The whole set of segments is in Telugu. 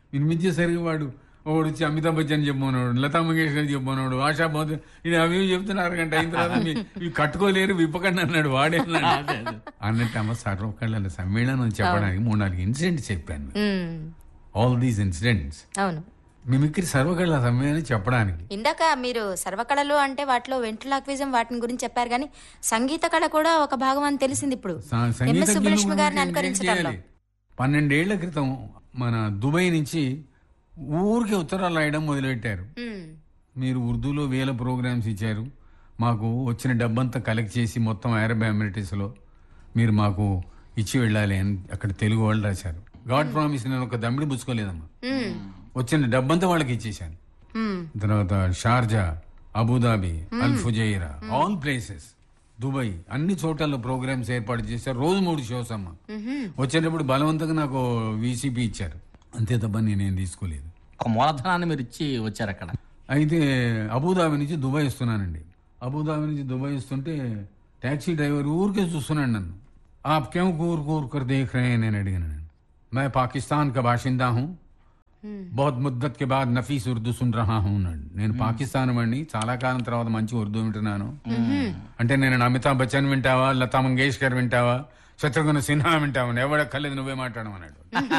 వినిపించేసరికి వాడు ఒకడు వచ్చి అమితాబ్ బచ్చన్ చెప్పమన్నాడు లతా మంగేష్కర్ చెప్పమన్నాడు ఆశా బోధ ఇది అవి ఇవి చెప్తున్నారు అరగంట అయిన తర్వాత మీ- ఇవి కట్టుకోలేరు విప్పకండి అన్నాడు వాడే అన్నాడు అన్నట్టు అమ్మ సర్వకళల సమ్మేళనం చెప్పడానికి మూడు నాలుగు ఇన్సిడెంట్స్ చెప్పాను మ్మ్. ఆల్ దీస్ ఇన్సిడెంట్స్ అవును మిమిక్రీ సర్వకళ సమ్మేళనం చెప్పడానికి ఇందాక మీరు సర్వకళలు అంటే వాటిలో వెంట్రులాక్విజం వాటిని గురించి చెప్పారు కానీ సంగీత కళ కూడా ఒక భాగం అని తెలిసింది ఇప్పుడు స- ఎంఎస్ సంగీతజ్ఞులు సుబ్బలక్ష్మి కూడా గారిని ఏం అనుకరించడంలో చేయాలి? పన్నెండేళ్ల క్రితం మన దుబాయ్ నుంచి ఊరికి ఉత్తరాలు రాయడం మొదలుపెట్టారు మ్మ్. మీరు ఉర్దూలో వేల ప్రోగ్రామ్స్ ఇచ్చారు మాకు వచ్చిన డబ్బంతా కలెక్ట్ చేసి మొత్తం అరబ్ ఎమిరేటిస్లో మీరు మాకు ఇచ్చి వెళ్ళాలి అని అక్కడ తెలుగు వాళ్ళు రాశారు గాడ్ ప్రామిస్ నేను ఒక దమ్మిడి పుచ్చుకోలేదమ్మా మ్మ్. వచ్చిన డబ్బంతా వాళ్ళకి ఇచ్చేసాను మ్మ్. తర్వాత Sharjah Abu Dhabi Al Fujairah all places Dubai అన్ని చోట్ల ప్రోగ్రామ్స్ ఏర్పాటు చేశారు రోజు మూడు షోస్ అమ్మ వచ్చేటప్పుడు బలవంతంగా నాకు వీసీపీ ఇచ్చారు అంతే తప్ప నేనేం తీసుకోలేదు ఒక మూలధనాన్ని మీరు ఇచ్చి వచ్చారు అక్కడ అయితే అబుదాబి నుంచి దుబాయ్ వస్తున్నానండి అబుదాబి నుంచి దుబాయ్ వస్తుంటే ట్యాక్సీ డ్రైవర్ ఊరికే చూస్తున్నాడు నన్ను ఆప్ క్यों కూర్ కూర్ కర్ దేఖ్ రहे हैं నేను అడిగాను నేను मैं पाकिस्तान का बाशिंदा हूँ बहुत ముద్దత్ के बाद నఫీస్ ఉర్దూ సున్ రహా హూ అన్నాడు నేను పాకిస్తాన్ వాడిని చాలా కాలం తర్వాత మంచి ఉర్దూ వింటున్నాను అంటే నేను అమితాబ్ బచ్చన్ వింటావా లతా మంగేష్కర్ వింటావా శత్రుఘ్న సిన్హా వింటావా ఎవడక్కర్లేదు నువ్వే మాట్లాడమన్నాడు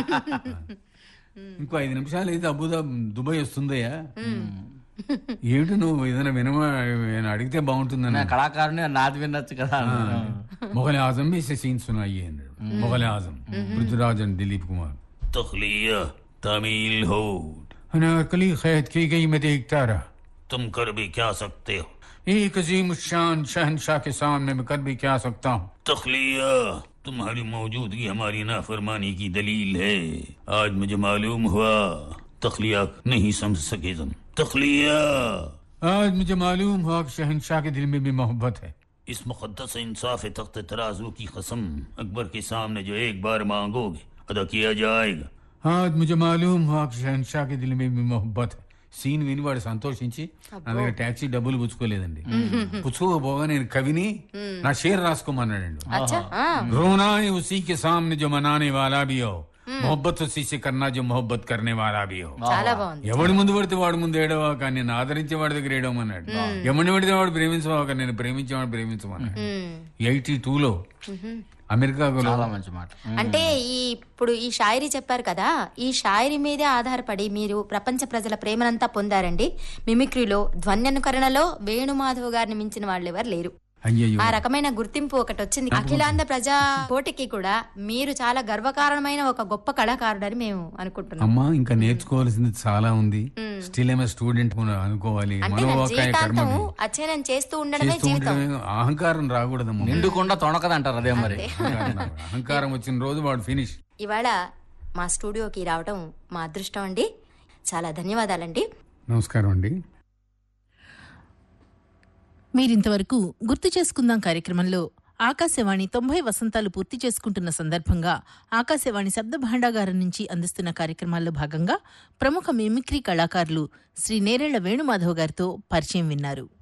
ఇంకో ఐదు నిమిషాలు అయితే అబుదా దుబాయ్ వస్తుందయ్యా ఏమిటి నువ్వు ఏదైనా వినమా ఏమైనా అడిగితే బాగుంటుందని నేను కళాకారుని నాది వినొచ్చు కదా మొఘల్ ఆజం भी इसे सीन सुनाइए మొఘల్ ఆజం పృథ్వీరాజ్ అండ్ దిలీప్ కుమార్ तखलिया तमील हो अनारकली खैद की गई मैं देखता रहा तुम कर भी क्या सकते हो एक अजीम शान शहनशाह के सामने मैं कर भी क्या सकता हूँ तखलिया तुम्हारी मौजूदगी हमारी नाफरमानी की दलील है आज मुझे मालूम हुआ तखलिया नहीं समझ सके तुम तखलिया आज मुझे मालूम हुआ कि शहनशाह के दिल में भी मोहब्बत है इस मुकद्दस इंसाफ तख्त तराजू की कसम अकबर के सामने जो एक बार मांगोगे अदा किया जाएगा आज मुझे मालूम हुआ कि शहनशाह के दिल में भी मोहब्बत है సీన్ విని వాడు సంతోషించి నా దగ్గర ట్యాక్సీ డబ్బులు పుచ్చుకోలేదండి పుచ్చుకోపోగా నేను కవిని నా షేర్ రాసుకోమన్నాడండి అచ్చా ఆ. रोना है उसी के सामने जो मनाने वाला भी हो मोहब्बत उसी से करना जो मोहब्बत करने वाला भी हो చాలా బాగుంది ఎవడి ముందు పడితే వాడి ముందు ఏడవాక నేను ఆదరించే వాడి దగ్గర ఏడవమన్నాడు ఎవరిని పడితే వాడు ప్రేమించవాక నేను ప్రేమించేవాడు ప్రేమించమన్నాడు మ్మ్. ఎయిటీ టూలో అమెరికాలో చాలా మంచి మాట అంటే ఈ ఇప్పుడు ఈ షాయరీ చెప్పారు కదా ఈ షాయరీ మీదే ఆధారపడి మీరు ప్రపంచ ప్రజల ప్రేమనంతా పొందారండి మిమిక్రీలో ధ్వన్యనుకరణలో వేణుమాధవ్ గారిని మించిన వాళ్ళు ఎవరు లేరు అయ్యయ్యో ఆ రకమైన గుర్తింపు ఒకటి వచ్చింది అఖిలాంధ్ర ప్రజా పోటీకి కూడా మీరు చాలా గర్వకారణమైన ఒక గొప్ప కళాకారుడని మేము అనుకుంటున్నాం అమ్మా ఇంకా నేర్చుకోవాల్సింది చాలా ఉంది స్టిల్ ఏమే స్టూడెంట్ అనుకోవాలి అంటే నా మనోవాకాయ కర్మ జీవితాంతం అధ్యయనం చేస్తూ ఉండడమే చేస్తూ జీవితం ఉండడమే అహంకారం రాకూడదమ్మా నిండుకుండా తొణకదంటారు అదే మరి అహంకారం రాకూడదు. అహంకారం వచ్చిన రోజు వాడు ఫినిష్ ఇవాళ మా స్టూడియోకి రావడం మా అదృష్టం అండి చాలా ధన్యవాదాలండి నమస్కారం అండి మీరింతవరకు గుర్తు చేసుకుందాం కార్యక్రమంలో ఆకాశవాణి తొంభై వసంతాలు పూర్తి చేసుకుంటున్న సందర్భంగా ఆకాశవాణి శబ్ద భాండాగారం నుంచి అందిస్తున్న కార్యక్రమాల్లో భాగంగా ప్రముఖ మిమిక్రీ కళాకారులు శ్రీ నేరేళ్ల వేణుమాధవ్ గారితో పరిచయం విన్నారు